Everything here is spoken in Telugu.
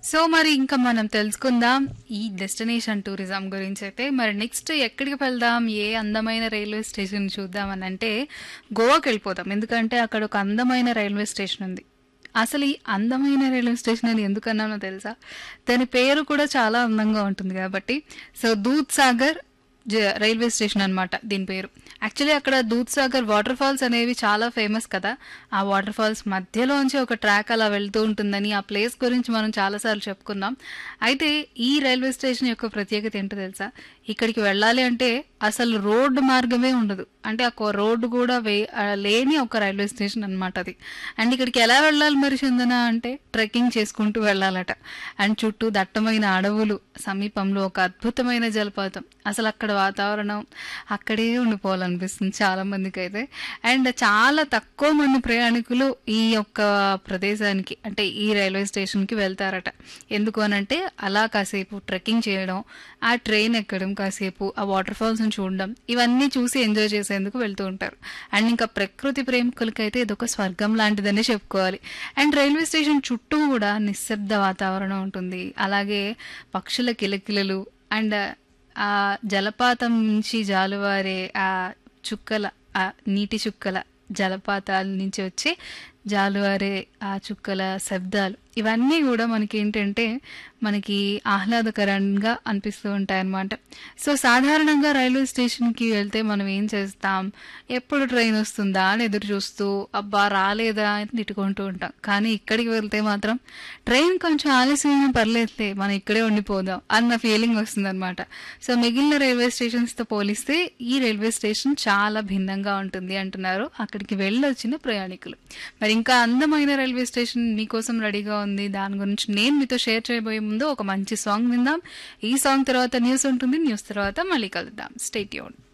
సో మరి ఇంకా మనం తెలుసుకుందాం ఈ డెస్టినేషన్ టూరిజం గురించి అయితే మరి నెక్స్ట్ ఎక్కడికి వెళ్దాం ఏ అందమైన రైల్వే స్టేషన్ చూద్దాం అని అంటే గోవాకి వెళ్ళిపోతాం ఎందుకంటే అక్కడ ఒక అందమైన రైల్వే స్టేషన్ ఉంది అసలు ఈ అందమైన రైల్వే స్టేషన్ అని ఎందుకన్నానో తెలుసా దాని పేరు కూడా చాలా అందంగా ఉంటుంది కాబట్టి సో దూద్ సాగర్ జ- రైల్వే స్టేషన్ అన్నమాట దీని పేరు యాక్చువల్లీ అక్కడ దూద్ సాగర్ వాటర్ ఫాల్స్ అనేవి చాలా ఫేమస్ కదా ఆ వాటర్ ఫాల్స్ మధ్యలోంచి ఒక ట్రాక్ అలా వెళ్తూ ఉంటుందని ఆ ప్లేస్ గురించి మనం చాలాసార్లు చెప్పుకున్నాం అయితే ఈ రైల్వే స్టేషన్ యొక్క ప్రత్యేకత ఏంటో తెలుసా ఇక్కడికి వెళ్ళాలి అంటే అసలు రోడ్డు మార్గమే ఉండదు అంటే ఆ రోడ్డు కూడా వే ఆ లేని ఒక రైల్వే స్టేషన్ అన్నమాట అది అండ్ ఇక్కడికి ఎలా వెళ్ళాలి మరి చందన అంటే ట్రెక్కింగ్ చేసుకుంటూ వెళ్ళాలట అండ్ చుట్టూ దట్టమైన అడవులు సమీపంలో ఒక అద్భుతమైన జలపాతం అసలు అక్కడ వాతావరణం అక్కడే ఉండిపోవాలనిపిస్తుంది చాలా మందికి అయితే అండ్ చాలా తక్కువ మంది ప్రయాణికులు ఈ యొక్క ప్రదేశానికి అంటే ఈ రైల్వే స్టేషన్కి వెళ్తారట ఎందుకు అనంటే అలా కాసేపు ట్రెక్కింగ్ చేయడం ఆ ట్రైన్ ఎక్కడం కాసేపు ఆ వాటర్ ఫాల్స్ని చూడడం ఇవన్నీ చూసి ఎంజాయ్ చేసేందుకు వెళ్తూ ఉంటారు అండ్ ఇంకా ప్రకృతి ప్రేమికులకైతే ఇదొక స్వర్గం లాంటిదనే చెప్పుకోవాలి అండ్ రైల్వే స్టేషన్ చుట్టూ కూడా నిశ్శబ్ద వాతావరణం ఉంటుంది అలాగే పక్షుల కిలకిలలు అండ్ ఆ జలపాతం నుంచి జాలువారే ఆ చుక్కల ఆ నీటి చుక్కల జలపాతాల నుంచి వచ్చే జాలువారే ఆ చుక్కల శబ్దాలు ఇవన్నీ కూడా మనకి ఏంటంటే మనకి ఆహ్లాదకరంగా అనిపిస్తూ ఉంటాయి అన్నమాట సో సాధారణంగా రైల్వే స్టేషన్కి వెళ్తే మనం ఏం చేస్తాం ఎప్పుడు ట్రైన్ వస్తుందా అని ఎదురు చూస్తూ అబ్బా రాలేదా అని తిట్టుకుంటూ ఉంటాం కానీ ఇక్కడికి వెళ్తే మాత్రం ట్రైన్ కొంచెం ఆలస్యమైన పర్లేదులే మనం ఇక్కడే ఉండిపోదాం అన్న ఫీలింగ్ వస్తుందన్నమాట సో మిగిలిన రైల్వే స్టేషన్స్తో పోలిస్తే ఈ రైల్వే స్టేషన్ చాలా భిన్నంగా ఉంటుంది అంటున్నారు అక్కడికి వెళ్ళొచ్చిన ప్రయాణికులు మరి ఇంకా అందమైన రైల్వే స్టేషన్ మీకోసం రెడీగా ఉంది దాని గురించి నేను మీతో షేర్ చేయబోయే ముందు ఒక మంచి సాంగ్ విందాం ఈ సాంగ్ తర్వాత న్యూస్ ఉంటుంది న్యూస్ తర్వాత మళ్ళీ కలుద్దాం స్టేట్ యూన్